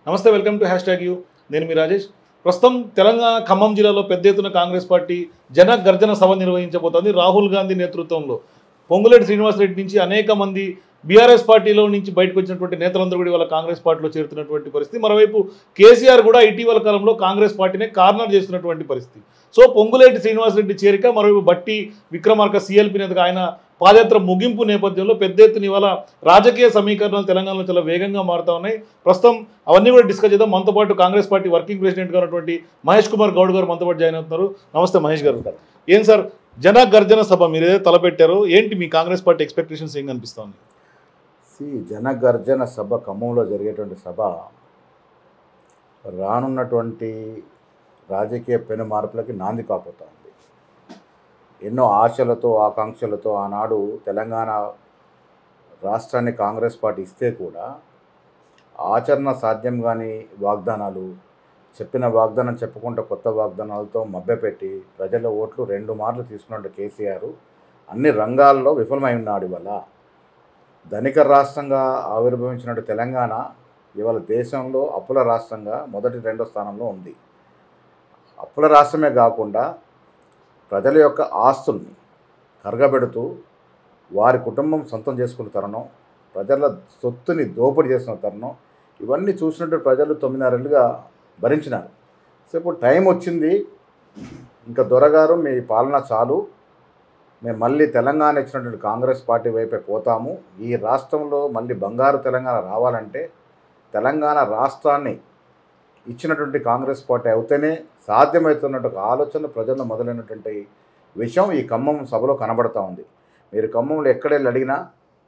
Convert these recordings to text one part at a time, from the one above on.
నమస్తే welcome to hashtag U నేను మీ రాజేష్ ప్రస్తుతం తెలంగాణ ఖమ్మం జిల్లాలో పెద్ద ఎత్తున కాంగ్రెస్ పార్టీ జన గర్జన సభ నిర్వహించబోతోంది రాహుల్ గాంధీ నేతృత్వంలో పొంగులేటి శ్రీనివాసరెడ్డి నుంచి అనేక మంది బీఆర్ఎస్ పార్టీలో నుంచి బయటకు వచ్చినటువంటి నేతలందరూ కూడా ఇవాళ కాంగ్రెస్ పార్టీలో చేరుతున్నటువంటి పరిస్థితి మరోవైపు కేసీఆర్ కూడా ఇటీవల కాలంలో కాంగ్రెస్ పార్టీనే కార్నర్ చేస్తున్నటువంటి పరిస్థితి సో పొంగులేటి శ్రీనివాసరెడ్డి చేరిక మరోవైపు బట్టి విక్రమార్క సిఎల్పి నేతగా ఆయన పాదయాత్ర ముగింపు నేపథ్యంలో పెద్ద ఎత్తున ఇవాళ రాజకీయ సమీకరణలు తెలంగాణలో చాలా వేగంగా మారుతా ఉన్నాయి ప్రస్తుతం అవన్నీ కూడా డిస్కస్ చేద్దాం మనతో పాటు కాంగ్రెస్ పార్టీ వర్కింగ్ ప్రెసిడెంట్గా ఉన్నటువంటి మహేష్ కుమార్ గౌడ్ గారు మనతో పాటు జాయిన్ అవుతున్నారు నమస్తే మహేష్ గారు ఏం సార్ జన గర్జన సభ మీరు ఏదైతే తలపెట్టారో ఏంటి మీ కాంగ్రెస్ పార్టీ ఎక్స్పెక్టేషన్స్ ఏం కనిపిస్తుంది సి జనగర్జన సభ ఖమ్మంలో జరిగేటువంటి సభ రానున్నటువంటి రాజకీయ పెను మార్పులకి నాంది కాపోతా ఉంది ఎన్నో ఆశలతో ఆకాంక్షలతో ఆనాడు తెలంగాణ రాష్ట్రాన్ని కాంగ్రెస్ పార్టీ ఇస్తే కూడా ఆచరణ సాధ్యం కాని వాగ్దానాలు చెప్పిన వాగ్దానం చెప్పుకుంటే కొత్త వాగ్దానాలతో మభ్యపెట్టి ప్రజల ఓట్లు రెండు మార్లు తీసుకున్నట్టు కేసీఆర్ అన్ని రంగాల్లో విఫలమై ఉన్నాడు ఇవాళ ధనిక రాష్ట్రంగా ఆవిర్భవించినట్టు తెలంగాణ ఇవాళ దేశంలో అప్పుల రాష్ట్రంగా మొదటి రెండో స్థానంలో ఉంది అప్పుల రాష్ట్రమే కాకుండా ప్రజల యొక్క ఆస్తుల్ని కరగబెడుతూ వారి కుటుంబం సొంతం చేసుకున్న తరుణం ప్రజల సొత్తుని దోపిడీ చేసిన తరుణం ఇవన్నీ చూసినట్టు ప్రజలు తొమ్మిదిన్నరేళ్ళుగా భరించినారు సో ఇప్పుడు టైం వచ్చింది ఇంకా దొరగారు మీ పాలన చాలు మేము మళ్ళీ తెలంగాణ ఇచ్చినటువంటి కాంగ్రెస్ పార్టీ వైపే పోతాము ఈ రాష్ట్రంలో మళ్ళీ బంగారు తెలంగాణ రావాలంటే తెలంగాణ రాష్ట్రాన్ని ఇచ్చినటువంటి కాంగ్రెస్ పార్టీ అయితేనే సాధ్యమవుతున్నట్టు ఒక ఆలోచన ప్రజల్లో మొదలైనటువంటి విషయం ఈ ఖమ్మం సభలో కనబడతా ఉంది మీరు ఖమ్మంలో ఎక్కడెళ్ళి అడిగినా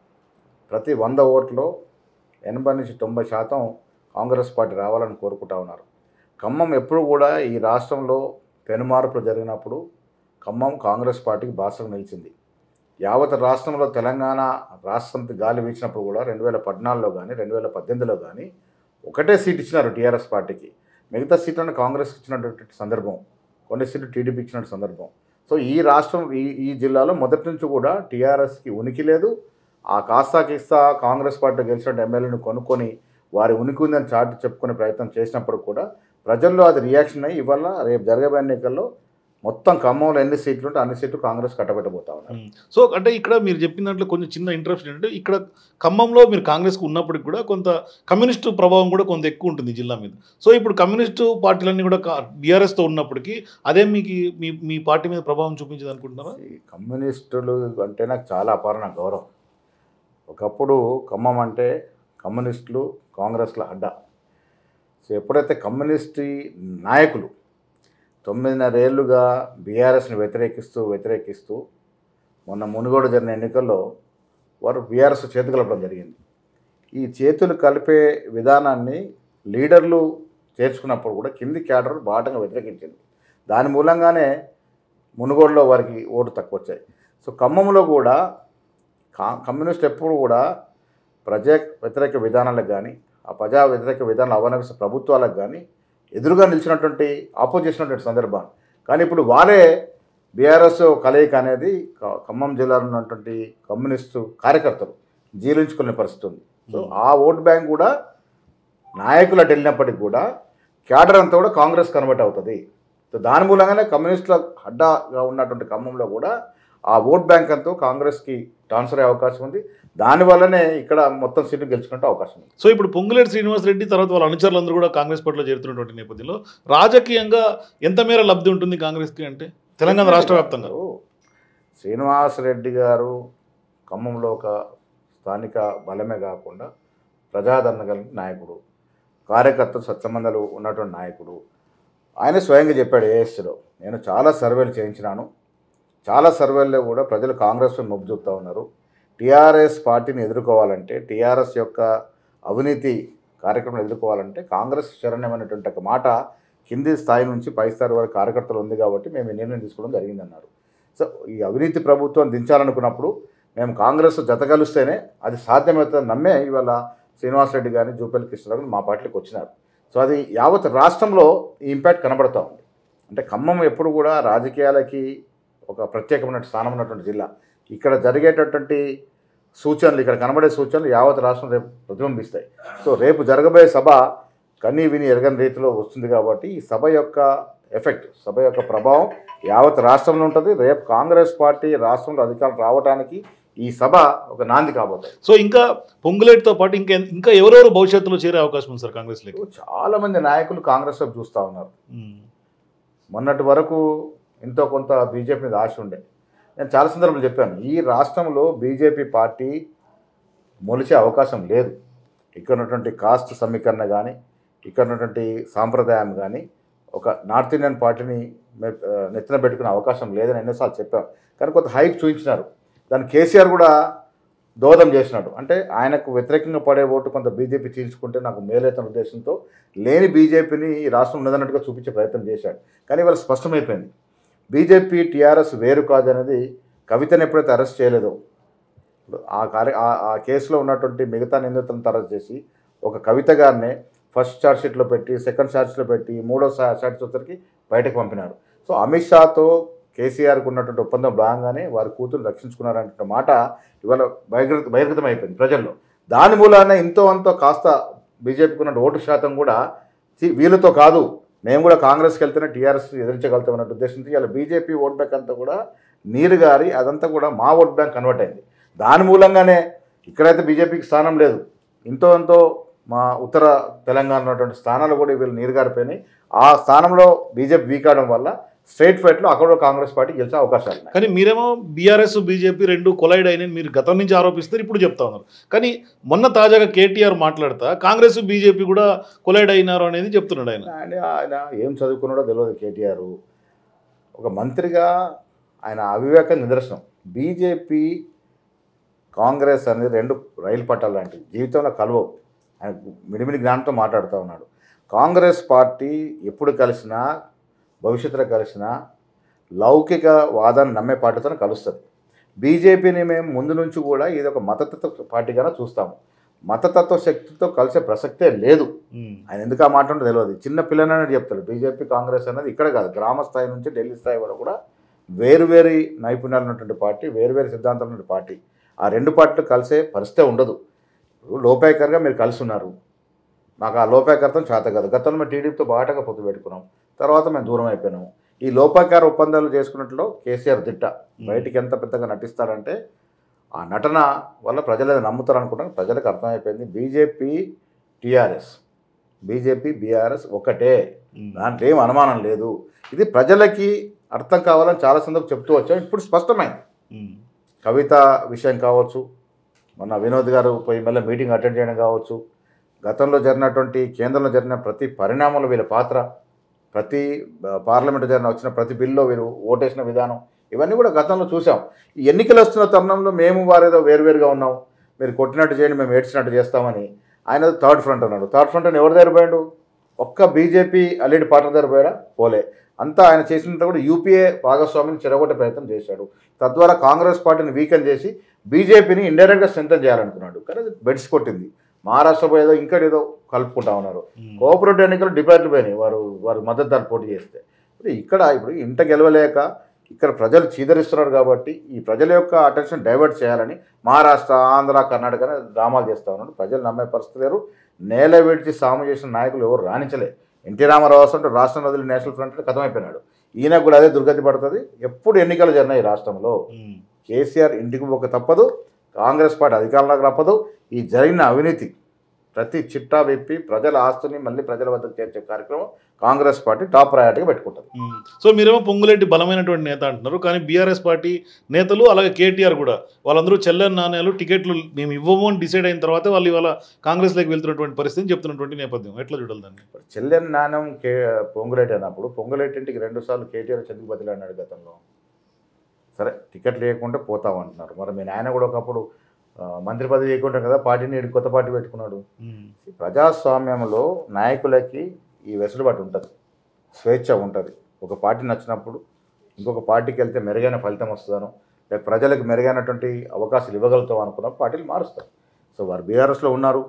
ప్రతి వంద ఓట్లో ఎనభై నుంచి తొంభై శాతం కాంగ్రెస్ పార్టీ రావాలని కోరుకుంటా ఉన్నారు ఖమ్మం ఎప్పుడు కూడా ఈ రాష్ట్రంలో పెనుమార్పులు జరిగినప్పుడు ఖమ్మం కాంగ్రెస్ పార్టీకి బాసగా నిలిచింది యావత్ రాష్ట్రంలో తెలంగాణ రాష్ట్రంకి గాలి వీచినప్పుడు కూడా రెండు వేల పద్నాలుగులో కానీ రెండు వేల పద్దెనిమిదిలో కానీ ఒకటే సీట్ ఇచ్చినారు టీఆర్ఎస్ పార్టీకి మిగతా సీట్లను కాంగ్రెస్కి ఇచ్చినటువంటి సందర్భం కొన్ని సీట్లు టీడీపీకి ఇచ్చిన సందర్భం సో ఈ రాష్ట్రం ఈ ఈ జిల్లాలో మొదటి నుంచి కూడా టీఆర్ఎస్కి ఉనికి లేదు ఆ కాస్తా కిస్తా కాంగ్రెస్ పార్టీ గెలిచిన ఎమ్మెల్యేను కొనుక్కొని వారి ఉనికి ఉందని చాటి చెప్పుకునే ప్రయత్నం చేసినప్పుడు కూడా ప్రజల్లో అది రియాక్షన్ అయ్యి ఇవాళ రేపు జరగబోయే ఎన్నికల్లో మొత్తం ఖమ్మంలో ఎన్ని సీట్లు ఉంటే అన్ని సీట్లు కాంగ్రెస్ కట్టబెట్టబోతా ఉన్నారు సో అంటే ఇక్కడ మీరు చెప్పిన దాంట్లో కొంచెం చిన్న ఇంట్రెస్ట్ ఏంటంటే ఇక్కడ ఖమ్మంలో మీరు కాంగ్రెస్కు ఉన్నప్పటికి కూడా కొంత కమ్యూనిస్టు ప్రభావం కూడా కొంత ఎక్కువ ఉంటుంది ఈ జిల్లా మీద సో ఇప్పుడు కమ్యూనిస్టు పార్టీలన్నీ కూడా బీఆర్ఎస్తో ఉన్నప్పటికీ అదే మీకు మీ మీ పార్టీ మీద ప్రభావం చూపించదు అనుకుంటున్నారా ఈ కమ్యూనిస్టులు అంటే నాకు చాలా అపారణ గౌరవం ఒకప్పుడు ఖమ్మం అంటే కమ్యూనిస్టులు కాంగ్రెస్ల అడ్డా సో ఎప్పుడైతే కమ్యూనిస్ట్ నాయకులు తొమ్మిదిన్నరేళ్లుగా బీఆర్ఎస్ని వ్యతిరేకిస్తూ వ్యతిరేకిస్తూ మొన్న మునుగోడు జరిగిన ఎన్నికల్లో వారు బీఆర్ఎస్ చేతి కలపడం జరిగింది ఈ చేతులు కలిపే విధానాన్ని లీడర్లు చేర్చుకున్నప్పుడు కూడా కింది క్యాడర్ బాటంగా వ్యతిరేకించింది దాని మూలంగానే మునుగోడులో వారికి ఓటు తక్కువ వచ్చాయి సో ఖమ్మంలో కూడా కా కమ్యూనిస్ట్ ఎప్పుడు కూడా ప్రజా వ్యతిరేక విధానాలకు కానీ ఆ ప్రజా వ్యతిరేక విధానాలు అవలంబిస్తున్న ప్రభుత్వాలకు కానీ ఎదురుగా నిలిచినటువంటి ఆపోజిషన్ ఉన్నటువంటి సందర్భం కానీ ఇప్పుడు వారే బీఆర్ఎస్ కలయిక అనేది క- ఖమ్మం జిల్లాలో ఉన్నటువంటి కమ్యూనిస్టు కార్యకర్తలు జీర్ణించుకునే పరిస్థితి ఉంది సో ఆ ఓట్ బ్యాంక్ కూడా నాయకులు అటు వెళ్ళినప్పటికీ కూడా క్యాడర్ అంతా కూడా కాంగ్రెస్ కన్వర్ట్ అవుతుంది సో దాని మూలంగానే కమ్యూనిస్టుల అడ్డాగా ఉన్నటువంటి ఖమ్మంలో కూడా ఆ ఓట్ బ్యాంక్ అంతా కాంగ్రెస్కి ట్రాన్స్ఫర్ అయ్యే అవకాశం ఉంది దానివల్లనే ఇక్కడ మొత్తం సీట్లు గెలుచుకునే అవకాశం ఉంది సో ఇప్పుడు పొంగులేటి శ్రీనివాసరెడ్డి తర్వాత వాళ్ళ అనుచరులందరూ కూడా కాంగ్రెస్ పార్టీలో చేరుతున్నటువంటి నేపథ్యంలో రాజకీయంగా ఎంత మేర లబ్ధి ఉంటుంది కాంగ్రెస్కి అంటే తెలంగాణ రాష్ట్ర వ్యాప్తంగా శ్రీనివాసరెడ్డి గారు ఖమ్మంలో ఒక స్థానిక బలమే కాకుండా ప్రజాదరణ కలిగిన నాయకుడు కార్యకర్తలు సత్సంబంధాలు ఉన్నటువంటి నాయకుడు ఆయన స్వయంగా చెప్పాడు ఏఎస్లో నేను చాలా సర్వేలు చేయించినాను చాలా సర్వేల్లో కూడా ప్రజలు కాంగ్రెస్ మొగ్గు చూపుతూ ఉన్నారు టీఆర్ఎస్ పార్టీని ఎదుర్కోవాలంటే టీఆర్ఎస్ యొక్క అవినీతి కార్యక్రమం ఎదుర్కోవాలంటే కాంగ్రెస్ శరణ్యమైనటువంటి ఒక మాట కింది స్థాయి నుంచి పై స్థాయి వరకు కార్యకర్తలు ఉంది కాబట్టి మేము ఈ నిర్ణయం తీసుకోవడం జరిగిందన్నారు సో ఈ అవినీతి ప్రభుత్వం దించాలనుకున్నప్పుడు మేము కాంగ్రెస్ జతగలుస్తేనే అది సాధ్యమవుతుందని నమ్మే ఇవాళ శ్రీనివాసరెడ్డి గారిని జూపల్లి కృష్ణరావు గారిని మా పార్టీకి వచ్చినారు సో అది యావత్ రాష్ట్రంలో ఈ ఇంపాక్ట్ కనబడుతూ ఉంది అంటే ఖమ్మం ఎప్పుడు కూడా రాజకీయాలకి ఒక ప్రత్యేకమైన స్థానం ఉన్నటువంటి జిల్లా ఇక్కడ జరిగేటటువంటి సూచనలు ఇక్కడ కనబడే సూచనలు యావత్ రాష్ట్రం రేపు ప్రతిబింబిస్తాయి సో రేపు జరగబోయే సభ కనీ విని ఎరగని రీతిలో వస్తుంది కాబట్టి ఈ సభ యొక్క ఎఫెక్ట్ సభ యొక్క ప్రభావం యావత్ రాష్ట్రంలో ఉంటుంది రేపు కాంగ్రెస్ పార్టీ రాష్ట్రంలో అధికారం రావడానికి ఈ సభ ఒక నాంది కాబోతుంది సో ఇంకా పొంగులేటితో పాటు ఇంకా ఇంకా ఎవరెవరు భవిష్యత్తులో చేరే అవకాశం ఉంది సార్ కాంగ్రెస్లోకి చాలా మంది నాయకులు కాంగ్రెస్ వైపు చూస్తూ ఉన్నారు మొన్నటి వరకు ఎంతో కొంత బీజేపీ మీద ఆశ ఉండే నేను చాలా సందర్భాలు చెప్పాను ఈ రాష్ట్రంలో బీజేపీ పార్టీ మొలిచే అవకాశం లేదు ఇక్కడ ఉన్నటువంటి కాస్ట్ సమీకరణ కానీ ఇక్కడ ఉన్నటువంటి సాంప్రదాయం కానీ ఒక నార్త్ ఇండియన్ పార్టీని మె- ఆ, నెత్తిన పెట్టుకునే అవకాశం లేదని ఎన్నోసార్లు చెప్పాం కానీ కొంత హైప్ చూపించినారు దాన్ని కేసీఆర్ కూడా దోదం చేసినాడు అంటే ఆయనకు వ్యతిరేకంగా పడే ఓటు కొంత బీజేపీ చీల్చుకుంటే నాకు మేలైతున్న ఉద్దేశంతో లేని బీజేపీని ఈ రాష్ట్రం ఉన్నదన్నట్టుగా చూపించే ప్రయత్నం చేశాడు కానీ ఇవాళ స్పష్టమైపోయింది బీజేపీ టీఆర్ఎస్ వేరు కాదనేది కవితను ఎప్పుడైతే అరెస్ట్ చేయలేదో ఇప్పుడు ఆ కార్య ఆ- ఆ కేసులో ఉన్నటువంటి మిగతా నిందితులను అరెస్ట్ చేసి ఒక కవిత గారినే ఫస్ట్ ఛార్జ్షీట్లో పెట్టి సెకండ్ ఛార్జ్లో పెట్టి మూడో ఛార్జ్ వచ్చరికి బయటకు పంపినారు సో అమిత్ షాతో కేసీఆర్కు ఉన్నటువంటి ఒప్పందం భాగంగానే వారి కూతురు రక్షించుకున్నారనే మాట ఇవాళ బహిర్గత బహిర్గతం అయిపోయింది ప్రజల్లో దాని మూలాన ఇంతో అంతో కాస్త బీజేపీకి ఉన్న ఓటు శాతం కూడా చి- వీళ్ళతో కాదు మేము కూడా కాంగ్రెస్కి వెళ్తేనే టీఆర్ఎస్ ఎదిరించగలుగుతాం అన్న ఉద్దేశంతో ఇలా బీజేపీ ఓట్ బ్యాంక్ అంతా కూడా నీరు గారి అదంతా కూడా మా ఓట్ బ్యాంక్ కన్వర్ట్ అయింది దాని మూలంగానే ఇక్కడైతే బీజేపీకి స్థానం లేదు ఇంతో ఎంతో మా ఉత్తర తెలంగాణ ఉన్నటువంటి స్థానాలు కూడా వీళ్ళు నీరు గారిపోయినాయి ఆ స్థానంలో బీజేపీ వీక్ అవడం వల్ల స్ట్రైట్ ఫైట్లో అక్కడ కూడా కాంగ్రెస్ పార్టీ గెలిచే అవకాశాలు ఉన్నాయి కానీ మీరేమో బీఆర్ఎస్ బీజేపీ రెండు కొలైడ్ అయినాయి మీరు గతం నుంచి ఆరోపిస్తారు ఇప్పుడు చెప్తా ఉన్నారు కానీ మొన్న తాజాగా కేటీఆర్ మాట్లాడతా కాంగ్రెస్ బీజేపీ కూడా కొలైడ్ అయినారు అనేది చెప్తున్నాడు ఆయన ఆయన ఆయన ఏం చదువుకున్నాడో తెలియదు కేటీఆర్ ఒక మంత్రిగా ఆయన అవివేకం నిదర్శనం బీజేపీ కాంగ్రెస్ అనేది రెండు రైలు పట్టాలు లాంటివి జీవితంలో కలవవు ఆయన మిడిమిడి జ్ఞానంతో మాట్లాడుతూ ఉన్నాడు కాంగ్రెస్ పార్టీ ఎప్పుడు కలిసినా భవిష్యత్తులో కలిసినా లౌకిక వాదాన్ని నమ్మే పార్టీతో కలుస్తుంది బీజేపీని మేము ముందు నుంచి కూడా ఇది ఒక మతతత్వ పార్టీగానే చూస్తాము మతతత్వ శక్తితో కలిసే ప్రసక్తే లేదు ఉమ్. ఆయన ఎందుకు ఆ మాట ఉంటుందో తెలియదు చిన్న పిల్లనని చెప్తాడు బీజేపీ కాంగ్రెస్ అనేది ఇక్కడ కాదు గ్రామ స్థాయి నుంచి ఢిల్లీ స్థాయి వరకు కూడా వేరువేరు నైపుణ్యాలు ఉన్నటువంటి పార్టీ వేరువేరు సిద్ధాంతాలు ఉన్నటువంటి పార్టీ ఆ రెండు పార్టీలు కలిసే పరిస్థితే ఉండదు ఇప్పుడు లోపాయకర్గా మీరు కలిసి ఉన్నారు మాకు ఆ లోపాయకర్తం చేత కాదు గతంలో మేము టీడీపీతో బాటగా పొత్తు పెట్టుకున్నాం తర్వాత మేము దూరం అయిపోయినాము ఈ లోపాయకార ఒప్పందాలు చేసుకున్నట్లో కేసీఆర్ తిట్ట బయటికి ఎంత పెద్దగా నటిస్తారంటే ఆ నటన వల్ల ప్రజలు అది నమ్ముతారు అనుకుంటాను ప్రజలకు అర్థమైపోయింది బీజేపీ టీఆర్ఎస్ బీజేపీ బీఆర్ఎస్ ఒకటే ఉమ్. దాంట్లో ఏం అనుమానం లేదు ఇది ప్రజలకి అర్థం కావాలని చాలా సందర్భం చెప్తూ వచ్చాం ఇప్పుడు స్పష్టమైంది ఉమ్. కవిత విషయం కావచ్చు మొన్న వినోద్ గారు పోయి మళ్ళీ మీటింగ్ అటెండ్ చేయడం కావచ్చు గతంలో జరిగినటువంటి కేంద్రంలో జరిగిన ప్రతి పరిణామంలో వీళ్ళ పాత్ర ప్రతి ఆ, పార్లమెంటు జరిగిన వచ్చిన ప్రతి బిల్లో వీరు ఓటేసిన విధానం ఇవన్నీ కూడా గతంలో చూసాం ఈ ఎన్నికలు వస్తున్న తరుణంలో మేము వారేదో వేరువేరుగా ఉన్నాం మీరు కొట్టినట్టు చేయండి మేము ఏడ్చినట్టు చేస్తామని ఆయన థర్డ్ ఫ్రంట్ అన్నాడు థర్డ్ ఫ్రంట్ అని ఎవరి దగ్గర పోయాడు ఒక్క బీజేపీ అల్లిడి పార్టీ దగ్గర పోయాడా పోలే అంతా ఆయన చేసినంత కూడా యూపీఏ భాగస్వామిని చెరగొట్టే ప్రయత్నం చేశాడు తద్వారా కాంగ్రెస్ పార్టీని వీకెన్ చేసి బీజేపీని ఇండైరెక్ట్గా స్ట్రెంథన్ చేయాలనుకున్నాడు కానీ అది బెడ్స్ కొట్టింది మహారాష్ట్ర పోయేదో ఇంకా ఏదో కలుపుకుంటా ఉన్నారు ఉమ్. కోఆపరేటివ్ ఎన్నికలు డిపాజిట్లు పోయినాయి వారు వారు మద్దతుదారు పోటీ చేస్తే ఇప్పుడు ఇక్కడ ఇప్పుడు ఇంట గెలవలేక ఇక్కడ ప్రజలు చీదరిస్తున్నారు కాబట్టి ఈ ప్రజల యొక్క అటెన్షన్ డైవర్ట్ చేయాలని మహారాష్ట్ర ఆంధ్ర కర్ణాటక అనే డ్రామాలు చేస్తూ ఉన్నారు ప్రజలు నమ్మే పరిస్థితి లేరు నేల విడిచి సాము చేసిన నాయకులు ఎవరు రాణించలే ఎన్టీ రామారావు అంటే రాష్ట్రం వదిలి నేషనల్ ఫ్రంట్ కథమైపోయినాడు ఈయన కూడా అదే దుర్గతి పడుతుంది ఎప్పుడు ఎన్నికలు జరిగినాయి ఈ రాష్ట్రంలో ఉమ్. కేసీఆర్ ఇంటికి పోక తప్పదు కాంగ్రెస్ పార్టీ అధికారంలోకి తప్పదు ఈ జరిగిన అవినీతి ప్రతి చిట్టా విప్పి ప్రజల ఆస్తుని మళ్ళీ ప్రజల వద్దకు చేర్చే కార్యక్రమం కాంగ్రెస్ పార్టీ టాప్ ప్రయారిటీగా పెట్టుకుంటుంది ఉమ్. సో మీరేమో పొంగులేటి బలమైనటువంటి నేత అంటున్నారు కానీ బీఆర్ఎస్ పార్టీ నేతలు అలాగే కేటీఆర్ కూడా వాళ్ళందరూ చెల్లని నాణ్యాలు టికెట్లు మేము ఇవ్వము అని డిసైడ్ అయిన తర్వాత వాళ్ళు ఇవాళ కాంగ్రెస్లోకి వెళ్తున్నటువంటి పరిస్థితిని చెప్తున్నటువంటి నేపథ్యం ఎట్లా చూడాలి దాన్ని చెల్లెని నాణ్యం కే పొంగులేటి అన్నప్పుడు పొంగులేటి ఇంటికి రెండు సార్లు కేటీఆర్ చంద్రుకు బదిలీ అన్నాడు గతంలో సరే టికెట్ లేకుంటే పోతామంటున్నారు మరి మీ నాయన కూడా ఒకప్పుడు ఆ, మంత్రి పదవి చేయకుంటాం కదా పార్టీని ఈడు కొత్త పార్టీ పెట్టుకున్నాడు ఉమ్. ప్రజాస్వామ్యంలో నాయకులకి ఈ వెసులుబాటు ఉంటుంది స్వేచ్ఛ ఉంటుంది ఒక పార్టీ నచ్చినప్పుడు ఇంకొక పార్టీకి వెళ్తే మెరుగైన ఫలితం వస్తుందనో లేక ప్రజలకు మెరుగైనటువంటి అవకాశాలు ఇవ్వగలుగుతాం అనుకున్న పార్టీలు మారుస్తారు సో వారు బీఆర్ఎస్లో ఉన్నారు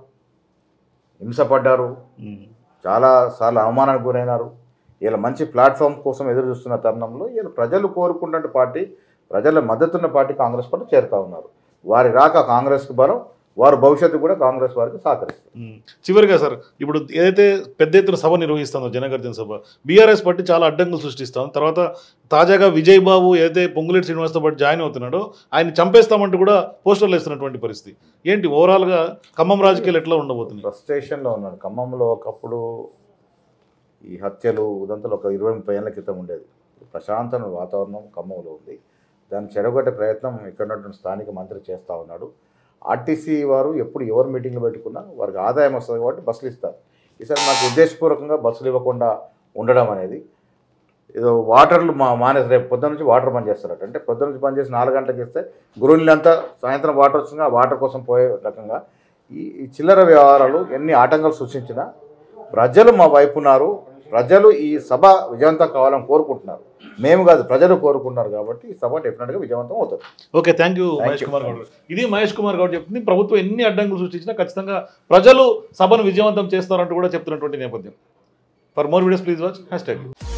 హింసపడ్డారు ఉమ్. చాలాసార్లు అవమానానికి గురైనారు వీళ్ళ మంచి ప్లాట్ఫామ్ కోసం ఎదురు చూస్తున్న తరుణంలో వీళ్ళు ప్రజలు కోరుకున్న పార్టీ ప్రజల మద్దతున్న పార్టీ కాంగ్రెస్ పార్టీ చేరుతా ఉన్నారు వారి రాక కాంగ్రెస్కి బలం వారి భవిష్యత్తు కూడా కాంగ్రెస్ వారికి సహకరిస్తారు ఉమ్. చివరిగా సార్ ఇప్పుడు ఏదైతే పెద్ద ఎత్తున సభ నిర్వహిస్తుందో జనగర్జన సభ బీఆర్ఎస్ పార్టీ చాలా అడ్డంకులు సృష్టిస్తాం తర్వాత తాజాగా విజయ్ బాబు ఏదైతే పొంగులేటి శ్రీనివాస్తో పాటు జాయిన్ అవుతున్నాడో ఆయన చంపేస్తామంటూ కూడా పోస్టర్లు వేస్తున్నటువంటి పరిస్థితి ఏంటి ఓవరాల్గా ఖమ్మం రాజకీయాలు ఎట్లా ఉండబోతుంది ఫ్రస్ట్రేషన్లో ఉన్నాడు ఖమ్మంలో ఒకప్పుడు ఈ హత్యలు ఉదంతలు ఒక ఇరవై ముప్పై ఏళ్ళ క్రితం ఉండేది ప్రశాంతమైన వాతావరణం ఖమ్మంలో ఉంది దాన్ని చెడగొట్టే ప్రయత్నం ఇక్కడ ఉన్నటువంటి స్థానిక మంత్రి చేస్తూ ఉన్నాడు ఆర్టీసీ వారు ఎప్పుడు ఎవరు మీటింగ్లు పెట్టుకున్నా వారికి ఆదాయం వస్తుంది కాబట్టి బస్సులు ఇస్తారు ఈసారి నాకు ఉద్దేశపూర్వకంగా బస్సులు ఇవ్వకుండా ఉండడం అనేది ఏదో వాటర్లు మా మానేసి రేపు పొద్దున్న నుంచి వాటర్ బంద్ చేస్తారట అంటే పొద్దున్న నుంచి బంద్ చేసి నాలుగు గంటలకు ఇస్తే గురువులంతా సాయంత్రం వాటర్ వస్తుంది ఆ వాటర్ కోసం పోయే రకంగా ఈ ఈ చిల్లర వ్యవహారాలు ఎన్ని ఆటంకాలు సృష్టించినా ప్రజలు మా వైపు ఉన్నారు ప్రజలు ఈ సభ విజయవంతం కావాలని కోరుకుంటున్నారు మేము కాదు ప్రజలు కోరుకుంటున్నారు కాబట్టి ఈ సభ డెఫినెట్గా విజయవంతం అవుతుంది okay thank you Thank Mahesh you. Kumar Goud ఇది మహేష్ కుమార్ గౌడ్ చెప్తుంది ప్రభుత్వం ఎన్ని అడ్డంకులు సృష్టించినా ఖచ్చితంగా ప్రజలు సభను విజయవంతం చేస్తారంటూ కూడా చెప్తున్నటువంటి నేపథ్యం for more videos please watch hash tag